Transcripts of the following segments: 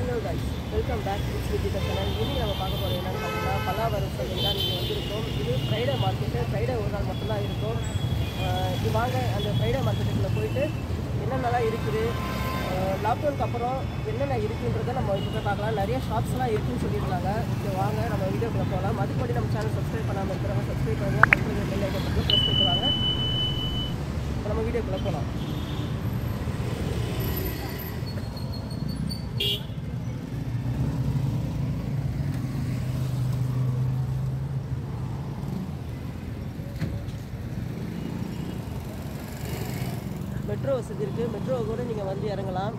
Hello guys welcome back to Sweety channel இனி நம்ம பார்க்க போகிறது என்னன்னு பார்த்தீங்கன்னா பல்லாவரம் சைடில் தான் நீங்கள் வந்திருக்கோம் இது ஃப்ரைடே மார்க்கெட்டு ஃப்ரைடே ஒரு நாள் மட்டும்தான் இருக்கும் ஆஹ் இது வாங்க அந்த ஃப்ரைடே மார்க்கெட்டுக்குள்ளே போயிட்டு என்னென்னலாம் இருக்குது லாக்டவுனுக்கு அப்புறம் என்னென்ன இருக்குன்றதை நம்ம இப்போ போய் பார்க்கலாம் நிறைய ஷாப்ஸ்லாம் இருக்குன்னு சொல்லியிருந்தாங்க இப்போ வாங்க நம்ம வீடியோக்குள்ளே போகலாம் அதுக்கு முன்னாடி நம்ம சேனல் சப்ஸ்கிரைப் பண்ணாமல் இருக்கிறவங்க சப்ஸ்கிரைப் பண்ணுங்கள் பக்கத்தில் பெல் ஐக்கன் பக்கத்தில் ப்ரெஸ் பண்ணிட்டு வாங்க இப்போ நம்ம வீடியோக்குள்ளே போகலாம் மெட்ரோ வசதி இருக்குது மெட்ரோ கூட நீங்கள் வந்து இறங்கலாம்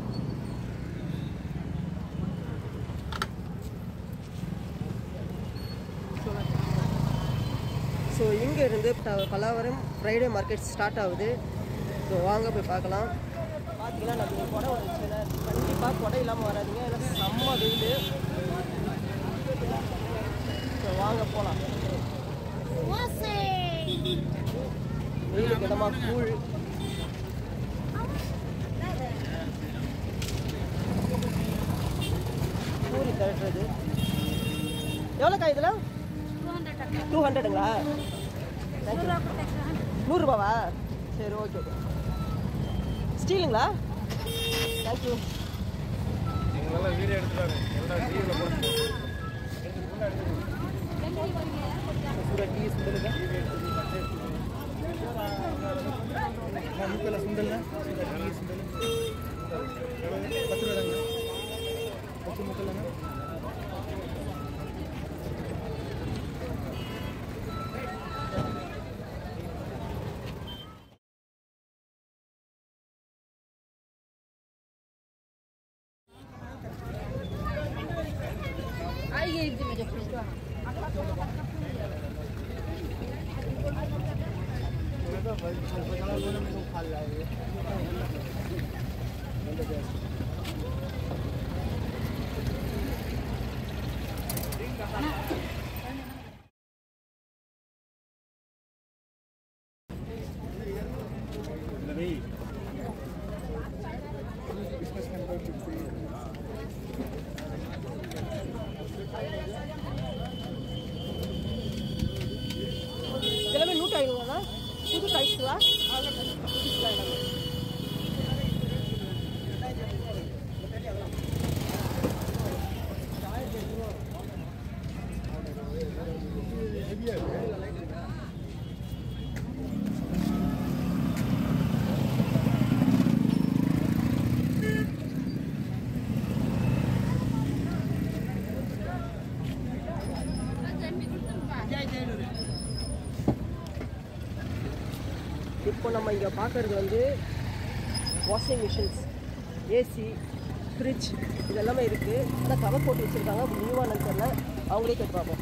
ஸோ இங்கேருந்து பல்லாவரம் ஃப்ரைடே மார்க்கெட் ஸ்டார்ட் ஆகுது ஸோ வாங்க போய் பார்க்கலாம் பார்த்தீங்கன்னா நம்ம ஒரு குடை வந்துச்சுன்னா கண்டிப்பாக குடை இல்லாமல் வராதீங்க ஏன்னா செம்ம வெயில் ஸோ வாங்க போகலாம் வெயிலுக்கு இடமா கூழ் பூரி தட்டுறது எவ்வளோக்கா இதில் டூ ஹண்ட்ரடுங்களா நூறுரூபாவா சரி ஓகே ஸ்டீலுங்களா தேங்க்யூ எங்களெல்லாம் வீடியோ எடுத்துட்டாங்க எல்லாம் டிவியில் போட்டு சூடா டீ சுண்டலுங்க முக்கில் சுண்டல்னா டீ சுண்டல் பத்து ரூபாங்க பத்து முக்கலங்க எல்லாமே நூற்றி ஐநூறுவா புது கைஸ்வா புதுசுலாம் எல்லாமே இப்போ நம்ம இங்கே பார்க்குறது வந்து வாஷிங் மிஷின்ஸ் ஏசி ஃப்ரிட்ஜ் இது எல்லாமே இருக்குது ஆனால் கவர் போட்டு வச்சுருக்காங்க நியூவானு தெரியல அவங்களே கேட்டு பார்ப்போம்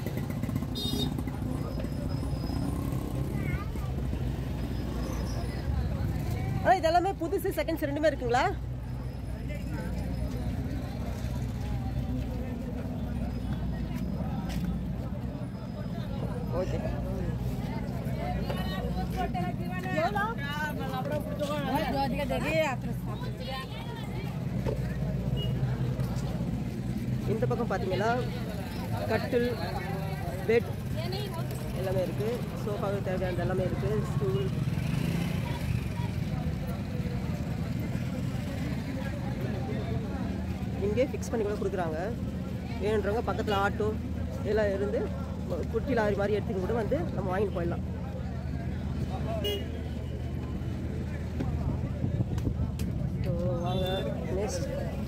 ஆனால் இது எல்லாமே புதுசு செகண்ட்ஸ் ரெண்டுமே இருக்குங்களா ஓகே இந்த பக்கம் பார்த்தீங்கன்னா கட்டில் பெட் எல்லாமே இருக்குது சோஃபாவுக்கு தேவையானது எல்லாமே இருக்குது ஸ்டூல் இங்கே ஃபிக்ஸ் பண்ணி கூட கொடுக்குறாங்க வேணுன்றவங்க பக்கத்தில் ஆட்டோ இதெல்லாம் இருந்து குட்டி லாரி மாதிரி எடுத்துக்கிட்டு கூட வந்து நம்ம வாங்கிட்டு போயிடலாம் ஸோ வாங்க நெக்ஸ்ட்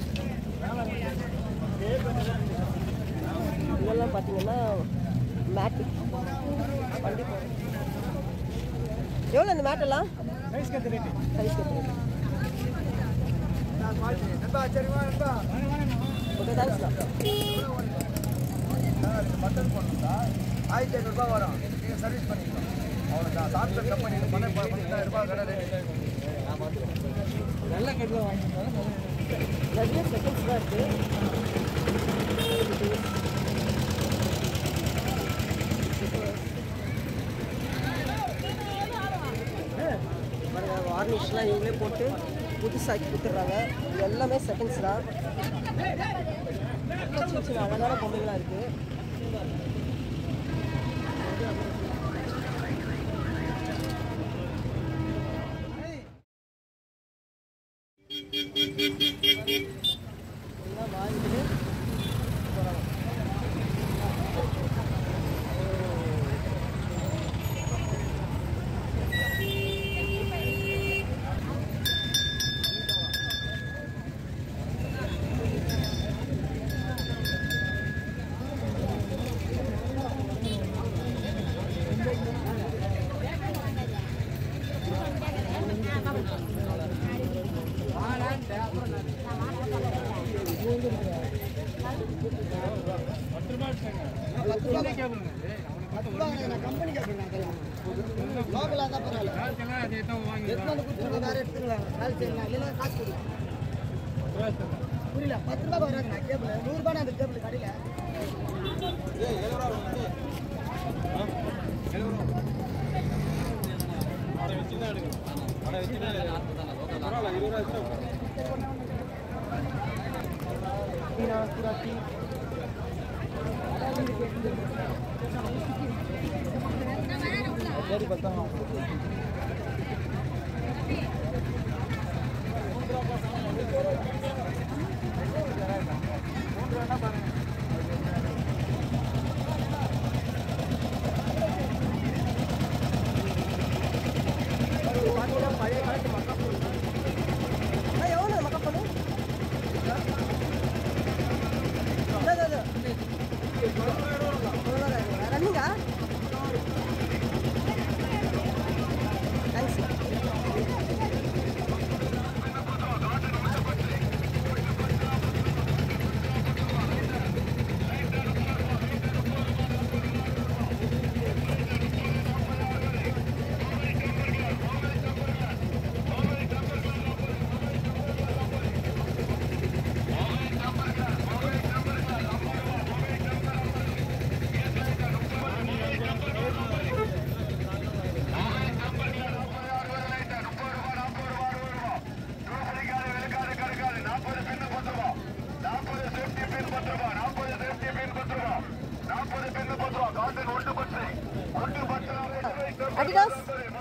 இதெல்லாம் பார்த்தீங்கன்னா மேட்டு வண்டி போகிறோம் எவ்வளோ இந்த மேட்டெல்லாம் சைஸ் கத்து ரேட்டு சைஸ் கட்டுறது நண்பா சரிமா நண்பா ஓகே தேங்க்ஸ்ண்ணா பட்டன் போடணும்டா ஆயிரத்தி ஐநூறுபா வரும் நீங்கள் சர்வீஸ் பண்ணிக்கலாம் அவ்வளோதான் சாஃப்ட்வேர் கம்பெனி பண்ண பத்தாயிரம் ரூபாய் கடை ரேட்டு நல்ல கட்டில் வாங்கிக்கலாம் நிறைய செகண்ட்ஸ் தான் இருக்குது வார்னிஷ்லாம் இவங்களே போட்டு புதுசாக்கி கொடுத்துட்றாங்க இது எல்லாமே செகண்ட்ஸ் தான் சின்ன சின்ன அழகான பொம்மைகளாக இருக்குது எல்லாம் வாங்கிட்டு போகிறாங்க கம்பெனி கேட்குறேன் லோக்கலாக தான் பரவாயில்ல எடுத்து வந்து கொடுத்துருங்க வேற எடுத்துக்கலாம் வேலை செய்யலாம் இல்லைன்னா காசு கொடுங்க புரியல பத்து ரூபா வராதுண்ணா கேபிள் நூறுரூபா அந்த கேபிள் கடையில் பார்த்தீங்கன்னா பழைய காலத்து மக்காப்பூர் அண்ணா எவ்வளோ மக்காப்பூர் ரன்னிங்கா தேங்க்ஸ் அடிடாஸ்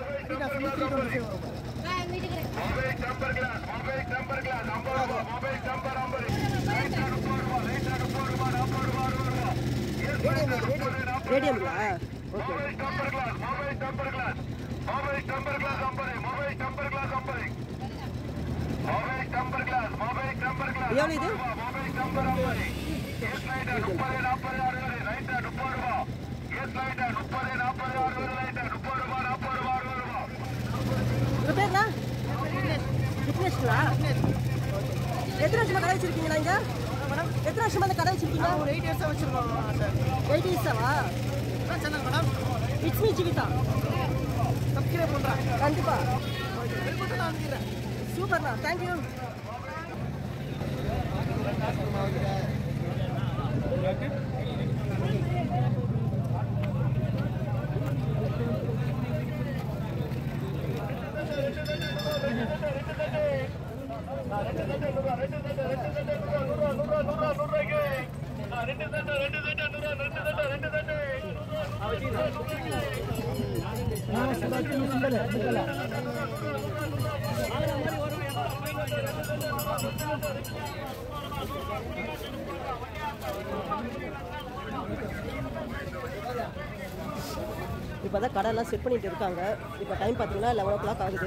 ரேடியம்ங்களா ஓகே எவ்வளோ இது உங்கள் பேர்ண்ணா விக்னேஷ்ங்களா எத்தனை வருஷமா கடை வச்சிருக்கீங்களா இங்க எத்தனை வருஷமா இந்த கடை வச்சிருக்கீங்க ஒரு எயிட் இயர்ஸாக வச்சுருக்கோம் சார் எயிட் இயர்ஸாவா என்ன சொன்னாங்க madam it's me Jigitha subscribe பண்ணுறேன் கண்டிப்பா வெளிப்பட்டு நான் அனுப்பிடுறேன் சூப்பர்ண்ணா தேங்க்யூ இப்போ தான் கடையெல்லாம் செட் பண்ணிட்டு இருக்காங்க இப்போ டைம் பார்த்தீங்கன்னா லெவன் ஓ கிளாக் ஆகுது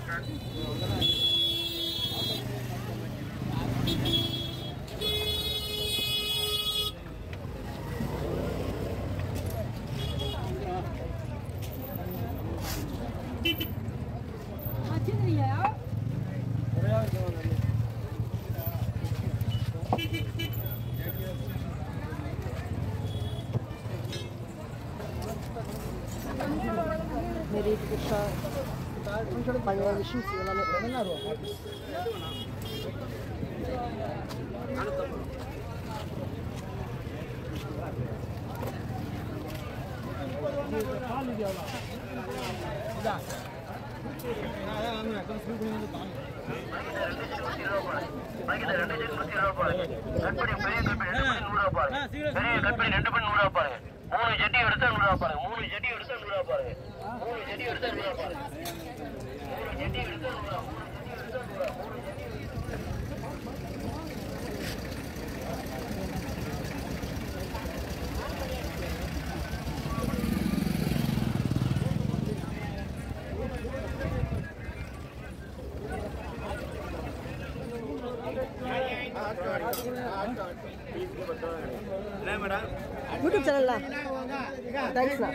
மெரிட் புஷா பழைய மிஷின்ஸ் எல்லாமே அதான் வாங்குறேன் கொஞ்சம் ஸ்கூல் பண்ணி வந்து தாங்க பாக்கெட்ல ரெண்டு செட் நூத்தி இருபது பாருங்க கட்படி பெரிய கட்படி ரெண்டு பண்ணி நூறு ரூபா பாருங்க பெரிய கட்படி ரெண்டு பண்ணி நூறு ரூபா பாருங்க மூணு ஜட்டி எடுத்தா நூறு ரூபா பாருங்க மூணு ஜட்டி எடுத்தா நூறு ரூபா பாருங்க மூணு ஜட்டி எடுத்தா நூறு ரூபா பாருங்க மூணு ஜட்டி எடுத்தா நூறு ரூபா மூணு ஜட்டி எடுத்தா நூறு ரூபா மூணு ஜட்டி யூடியூப் சேனல்ல தேங்க்ஸ்ண்ணா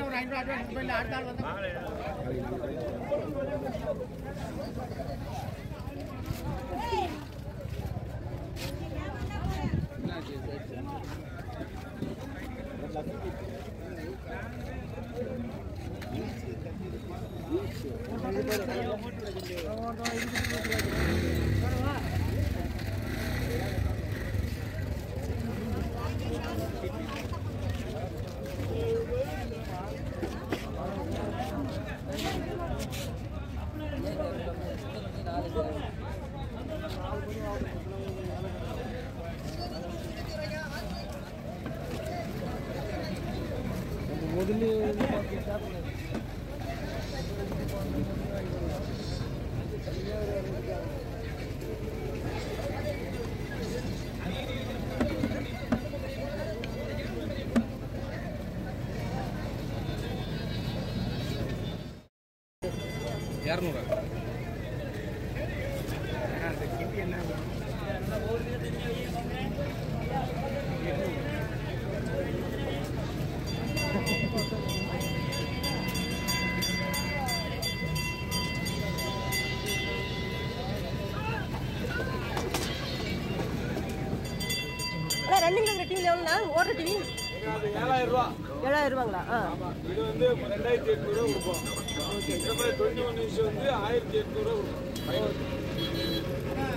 அண்ணா ரன்னிங்ல இருக்கிற டிவில எவ்வளோண்ணா ஓடுற டிவி ஏழாயிரம் ரூபா ஏழாயிரம் ரூபாங்களா ஆ இது வந்து ரெண்டாயிரத்தி எட்நூறு ரூபா கொடுப்போம் இந்த மாதிரி டுவெண்ட்டி ஒன் இன்ச் வந்து ஆயிரத்தி எட்நூறு ரூபா கொடுப்போம்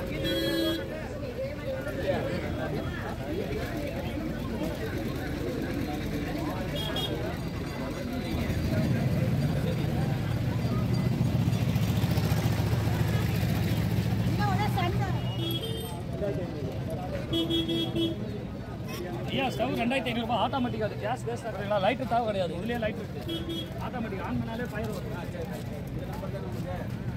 ஐயா ஸ்டவ் ரெண்டாயிரத்தி ஐநூறுபா ஆட்டோமேட்டிக் அது கேஸ் வேஸ்ட் ஆகுறீங்களா லைட்டு தேவை கிடையாது இதுலேயே லைட் இருக்கு ஆட்டோமேட்டிக் ஆன் பண்ணாலே ஃபயர் வரும் ஆ, சரி, சரி.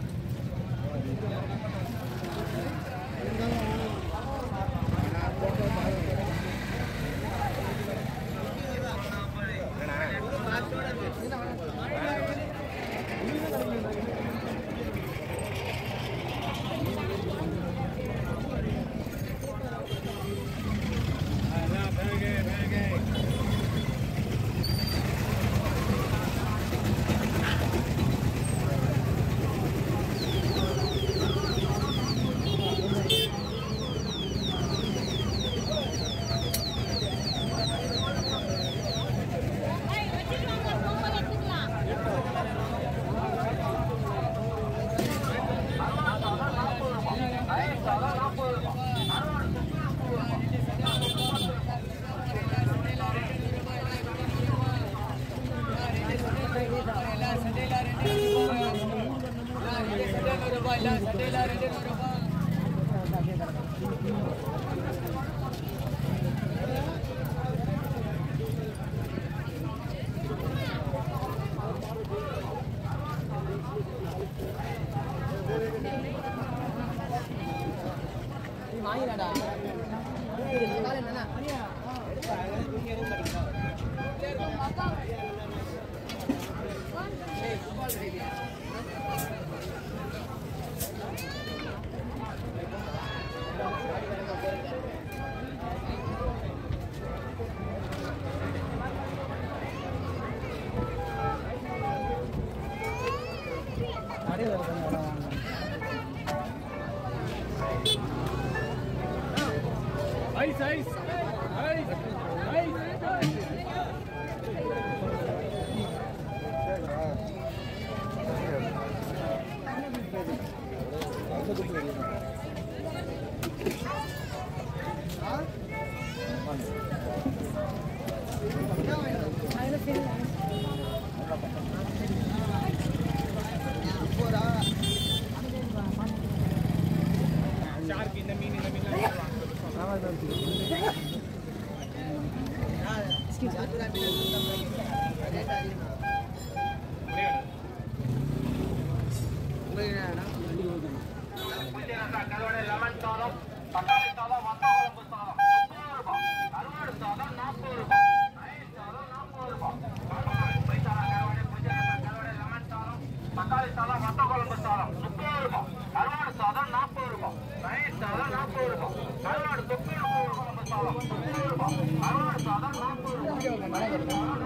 ஐஸ் ஐஸ் ஐஸ் ஐஸ் தக்காளி சாதம் மொத்த குழம்பு சாதம் முப்பது ரூபாய் கருவாடு சாதம் நாற்பது ரூபாய் தயிர் சாதம் நாற்பது ரூபாய் கருவாடு தொக்கு குழம்பு சாதம் முப்பது ரூபாய் கருவாடு சாதம் நாற்பது ரூபாய்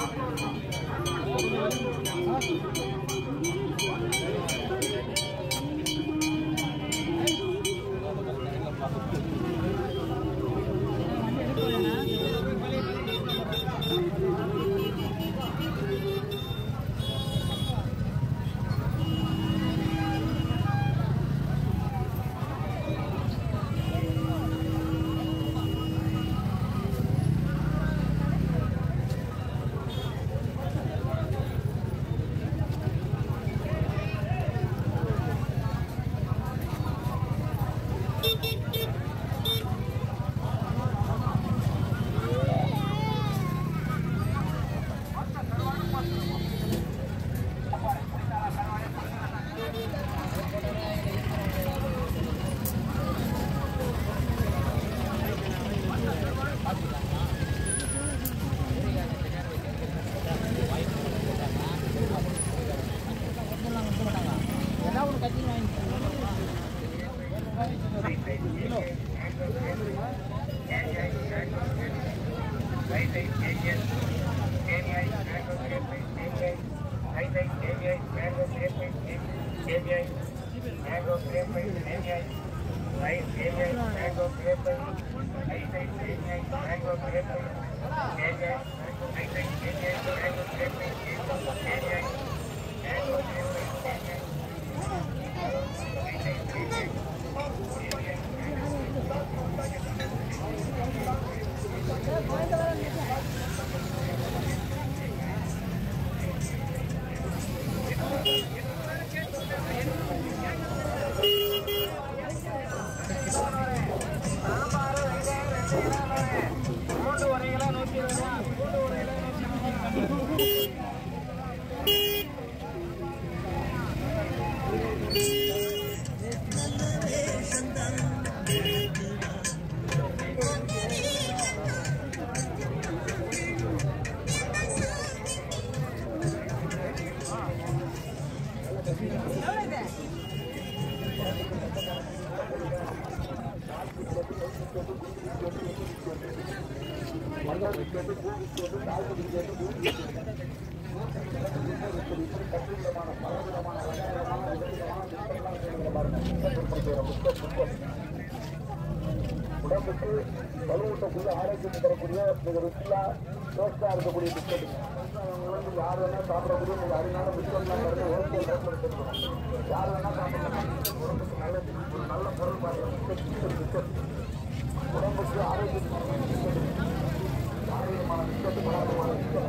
உடம்புக்கு வலுவூட்டக்கூடிய ஆரோக்கியம் தரக்கூடிய மிக ருசியா டேஸ்டா இருக்கக்கூடிய பிஸ்கட் வந்து யார் வேணா சாப்பிடக்கூடிய மிக அருமையான பிஸ்கட்லாம் வந்து ஹோல்சேல் ரேட்ல வச்சிருக்கோம் யார் வேணா சாப்பிடலாம் உடம்புக்கு நல்ல ஒரு நல்ல பொருள் பாருங்க பிஸ்கட் பிஸ்கட் பிஸ்கட் உடம்புக்கு ஆரோக்கியம் பிஸ்கட் ஆரோக்கியமான பிஸ்கட் பலவிதமான பிஸ்கட்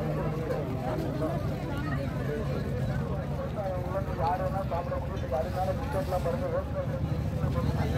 யார் வேணா சாப்பிடக்கூடிய மிக அருமையான பிஸ்கட்லாம் பாருங்க ஹோல்சேல்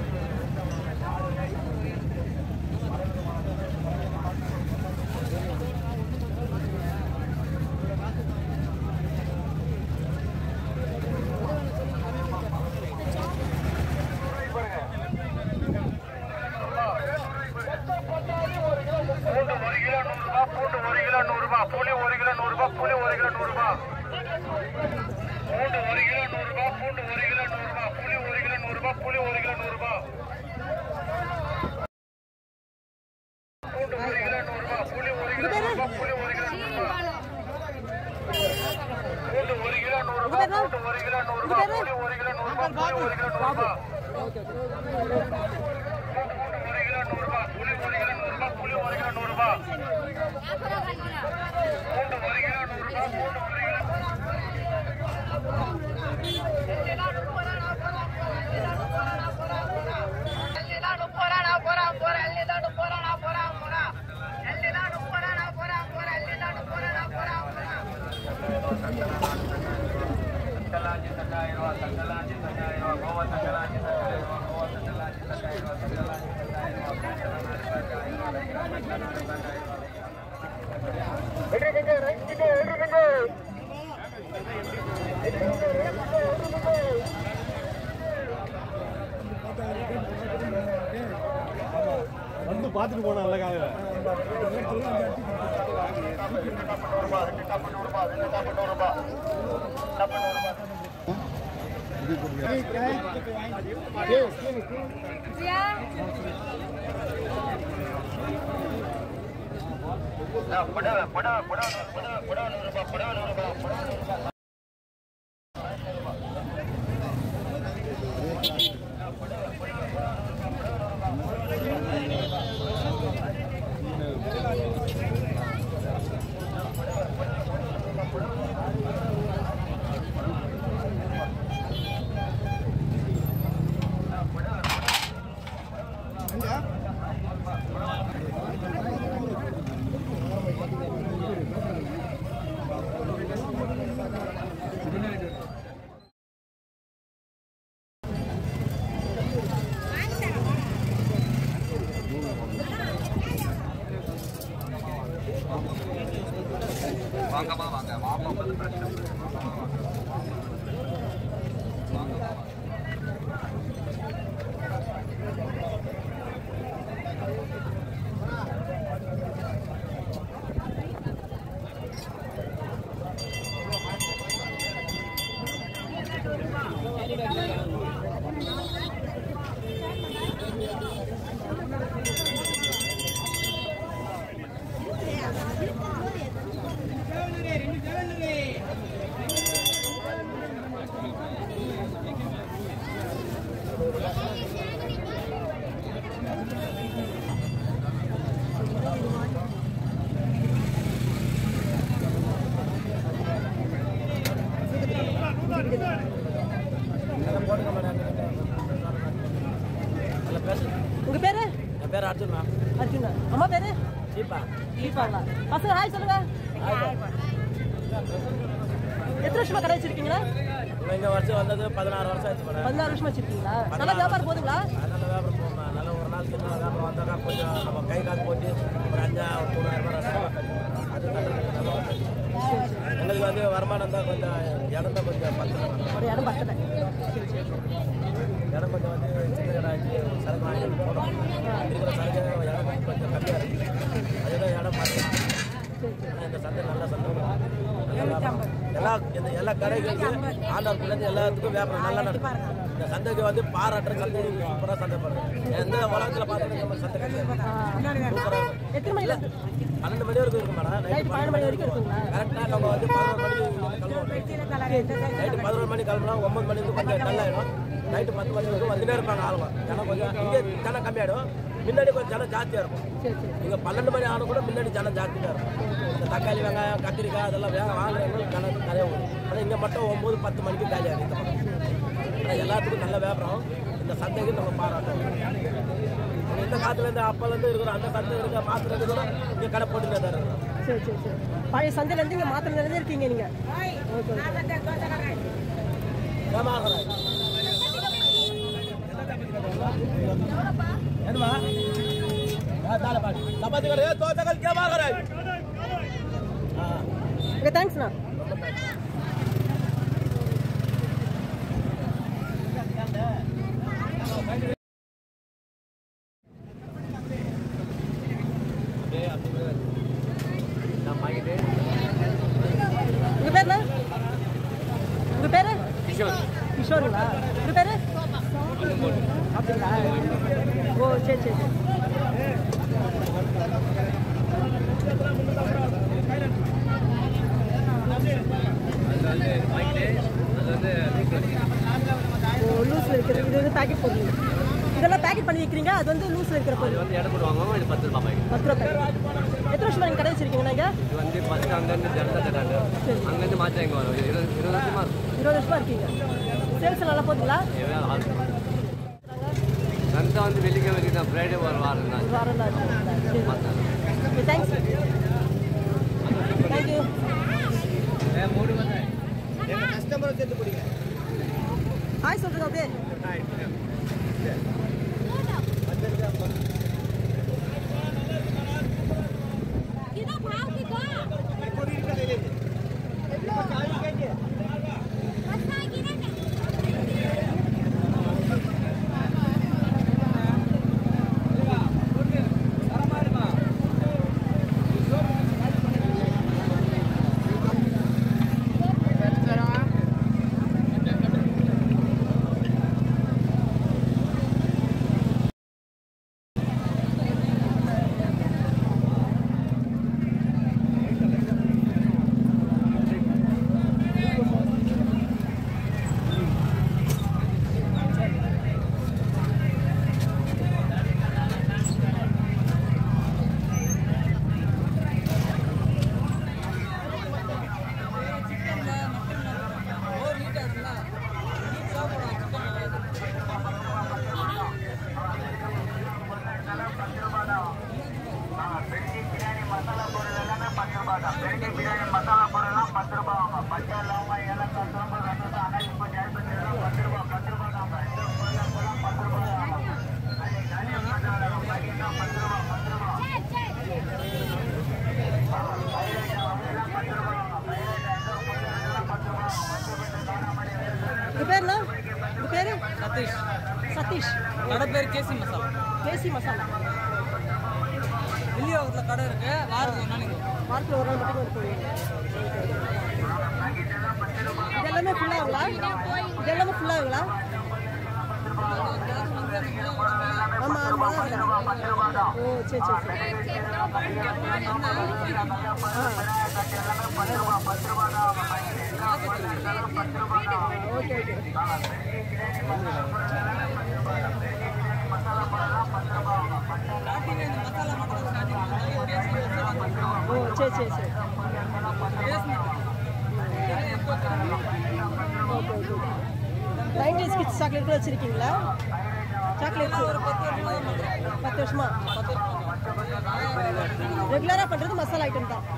பூண்டு ஒரு கிலோ நூறு ரூபாய் பூண்டு ஒரு கிலோ நூறு ரூபாய் புளி ஒரு கிலோ நூறு ரூபாய் புளி ஒரு கிலோ நூறு ரூபாய் பூண்டு ஒரு கிலோ நூறு ரூபாய் பூண்டு ஒரு கிலோ நூறு ரூபாய் புளி ஒரு கிலோ நூறு ரூபாய் புளி ஒரு கிலோ நூறு ரூபாய் பூண்டு ஒரு கிலோ நூறு ரூபாய் புளி ஒரு கிலோ நூறு ரூபாய் புளி ஒரு கிலோ நூறு ரூபாய் பூண்டு ஒரு கிலோ நூறு ரூபாய் பூண்டு ஒரு கிலோ நூறு ரூபாய் புளி ஒரு கிலோ நூறு ரூபாய் புளி ஒரு கிலோ நூறு ரூபாய் ஒரு கிலோ நூறு ரூபாய் புளி ஒரு கிலோ நூறு ரூபாய் புளி ஒரு கிலோ நூறு ரூபாய் பூண்டு ஒரு கிலோ நூறு ரூபாய் பூண்டு ஒரு கிலோ தக்கலாஞ்சி தக்காயிரம் ரூபா தக்கலாஞ்சி தக்காயிரம் ரூபா கோவா தக்கலாஞ்சி தக்காயிரம் ரூபா கோவா தக்கலாஞ்சி தக்காயிரம் ரூபா தக்கலாஞ்சி தக்காயிரம் ரூபா தக்காயிரம் ரூபா தக்காயிரம் ரூபா வந்து பார்த்துட்டு போனா நல்ல காலையில புடவை புடவை புடவை புடவை புடவை நூறு ரூபாய் புடவை நூறு ரூபாய் புடவை நூறு ரூபாய் வாங்கம்மா வாங்க வாங்க ஒன்பது பிரச்சனை உங்க பேரு என் பேர் அர்ஜுன் மேம் அர்ஜுனா அம்மா பேரு சீப்பா தீபாங்களா பசங்க ஹாய் சொல்லுங்க எத்தனை வருஷமா கடை வச்சிருக்கீங்களா இப்போ இந்த வருஷம் வந்தது பதினாறு வருஷம் ஆச்சு மேடம் பதினாறு வருஷமா வச்சிருக்கீங்களா நல்லா வியாபாரம் போதுங்களா அதனால வியாபாரம் போகணும் நல்ல ஒரு நாள் சின்ன வியாபாரம் வந்தாக்கா கொஞ்சம் நம்ம கை காசு போட்டு ஒரு அஞ்சா ஒரு மூணாயிரம் ரூபாய் ரசம் அது நல்லது நம்ம வந்து. எங்களுக்கு வந்து வருமானம் தான் கொஞ்சம் இடம் தான் கொஞ்சம் பத்தல ஒரு இடம் பத்தல இடம் கொஞ்சம் வந்து சின்ன கடை ஆச்சு சரக்கு வாங்கி போடும் இருக்கிற சரக்கு இடம் கொஞ்சம் கம்மியாக இருக்குது அதுதான் இடம் பத்தல ஆனா இந்த சந்தை நல்ல சந்தை நல்ல வியாபாரம். எல்லா இந்த எல்லா கடைகளுக்கும் ஆண்டாள்லேருந்து எல்லாத்துக்கும் வியாபாரம் நல்லா நடக்கும் இந்த சந்தைக்கு வந்து பாராட்டுற சந்தை சூப்பராக சந்தைப்படுது எந்த உலகத்தில் பார்த்தாலும் நம்ம சந்தை கிடையாது சூப்பராக இருக்கும் எத்தனை மணில பன்னெண்டு மணி வரைக்கும் இருக்கும் மேடம் நைட்டு பன்னெண்டு மணி வரைக்கும் இருக்குங்களா கரெக்டாக நம்ம வந்து பதினோரு மணிக்கு கிளம்புவோம் நைட்டு பதினோரு மணி கிளம்புனா ஒன்பது மணிக்கு கொஞ்சம் டல்லாயிடும் நைட்டு பத்து மணி வரைக்கும் வந்துட்டே இருப்பாங்க ஆளுங்க ஜனம் கொஞ்சம் இங்கே ஜனம் கம்மியாயிடும் முன்னாடி கொஞ்சம் ஜனம் ஜாஸ்தியாக இருக்கும் சரி சரி இங்கே பன்னெண்டு மணி ஆன கூட முன்னாடி ஜனம் ஜாஸ்தியாக இருக்கும் இந்த தக்காளி வெங்காயம் கத்திரிக்காய் அதெல்லாம் வேக வாங்குறவங்களுக்கு ஜனம் நிறைய வரும் ஆனால் இங்கே மட்டும் ஒம்பது பத்து மணிக்கு காலியாகும் இந்த பக்கம் ஆனால் எல்லாத்துக்கும் நல்ல வியாபாரம் இந்த சந்தைக்கு நம்ம பாராட்டோம் இந்த காலத்துலேருந்து அப்போலேருந்து இருக்கிற அந்த சந்தை இருக்க மாத்திரத்து கூட இங்கே கடை போட்டுட்டே தான் இருக்கிறோம் சரி சரி சரி பழைய சந்தையில இருந்து இங்க மாத்திரம் இருந்து இருக்கீங்க நீங்க ஓகே ஓகே ஏமாகிறேன் என்னமா சப்பாத்தி கடை தோசை கடை கேமாகிறேன் ஓகே தேங்க்ஸ்ண்ணா உங்க பேர்ண்ணா உங்க பேரு கிஷோர் கிஷோருங்களா உங்க பேரு அப்படிங்களா ஓ சரி சரி சரி ஓ லூஸ்ல இருக்கிறது இது வந்து பேக்கெட் போடுறீங்க இதெல்லாம் பேக்கெட் பண்ணி வைக்கிறீங்க அது வந்து லூஸ்ல இருக்கிற பொருள் வந்து இடம் போடுவாங்க இது பத்து ரூபாய் பாக்கெட் பத்து ரூபா packet. எத்தனை வருஷமா நீங்க கடை வச்சிருக்கீங்க நீங்க இது வந்து ஃபர்ஸ்ட் அங்கேருந்து ஜனதா தட்டாங்க அங்கேருந்து மாற்றி இங்கே வரும் இருபது இருபது வருஷமா இருக்கும் இருபது வருஷமா இருக்கீங்க சேல்ஸ் நல்லா போகுதுங்களா எவ்வளோ ஆகும் சந்தை வந்து வெள்ளிக்கிழமை வரைக்கும் தான் ஃப்ரைடே ஒரு வாரம் தான் ஒரு வாரம் தான் இருக்குங்களா சரி தேங்க்ஸ் தேங்க்யூ கஸ்டமரை சேர்த்து பிடிங்க ஹாய் சொல்றேன் அப்படியே इधर भाव की பேர் கேசி மசாலா கேசி மசாலா வெளியோகத்தில் கடை இருக்கு வாரத்துக்கு ஒரு நாளைக்கு வாரத்தில் ஒரு நாள் மட்டும் வந்து போடுவீங்க இது எல்லாமே ஃபுல்லாகுங்களா இது எல்லாமே ஃபுல்லாகுங்களா ஆமாம் அந்த மாதிரி ஓ சரி சரி சரி ஆ ஓகே ஓகே ஓ சரி சரி சரி okay okay nineties kids chocolate கூட வச்சுருக்கீங்களா சாக்லேட்ஸ் ஒரு பத்து பத்து வருஷமா ரெகுலராக பண்ணுறது மசாலா ஐட்டம் தான்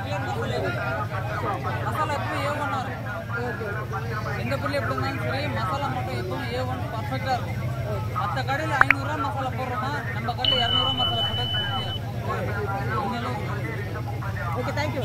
மசாலா எப்பவும் ஏ ஒன்னாக இருக்கும் எந்த பொருள் எப்படி இருந்தாலும் சரி மசாலா மட்டும் எப்பவும் ஏ ஒன் பர்ஃபெக்டாக இருக்கும் மற்ற கடையில் ஐநூறுரூவா மசாலா போடுறோமா நம்ம கடையில் இரநூறுவா மசாலா போட்டால் திருப்தியாக இருக்கும் இந்த அளவுக்கு ஓகே தேங்க்யூ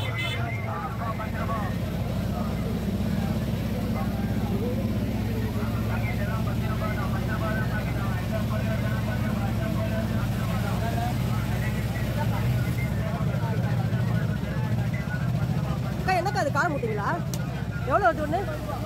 அக்கா என்னக்கா அது கார மூட்டிங்களா எவ்வளோ வருது ஒன்று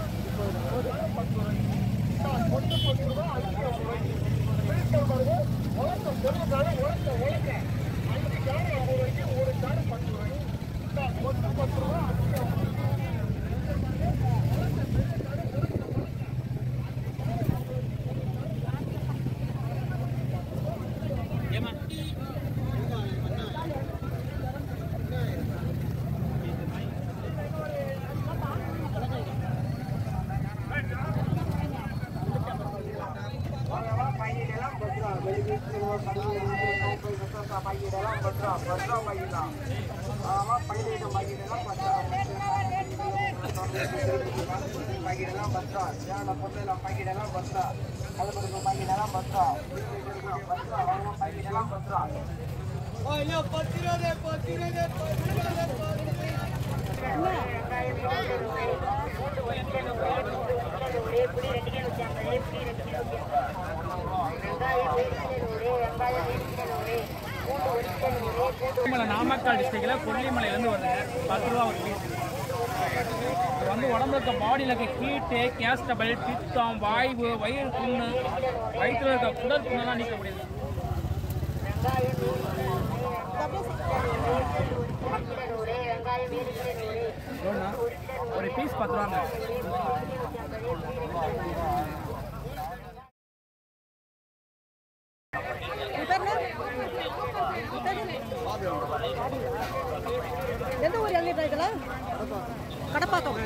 கொல்லிமலை நாமக்கல் டிஸ்ட்ரிக்டில் கொல்லிமலையிலேருந்து வருதுங்க பத்து ரூபா ஒரு பீஸ் இது வந்து உடம்புல இருக்க பாடியில் இருக்க ஹீட்டு கேஸ்டபிள் பித்தம் வாய்வு வயிறு புண்ணு வயிற்றில் இருக்க குடல் புண்ணெல்லாம் நீக்க முடியுது எவ்வளோண்ணா? ஒரு பீஸ் பத்து ரூபாங்க உங்க பேர் என்ன? உங்க பேர் என்ன? எந்த ஊர் இளநீர் இதெல்லாம் கடப்பாக்கம்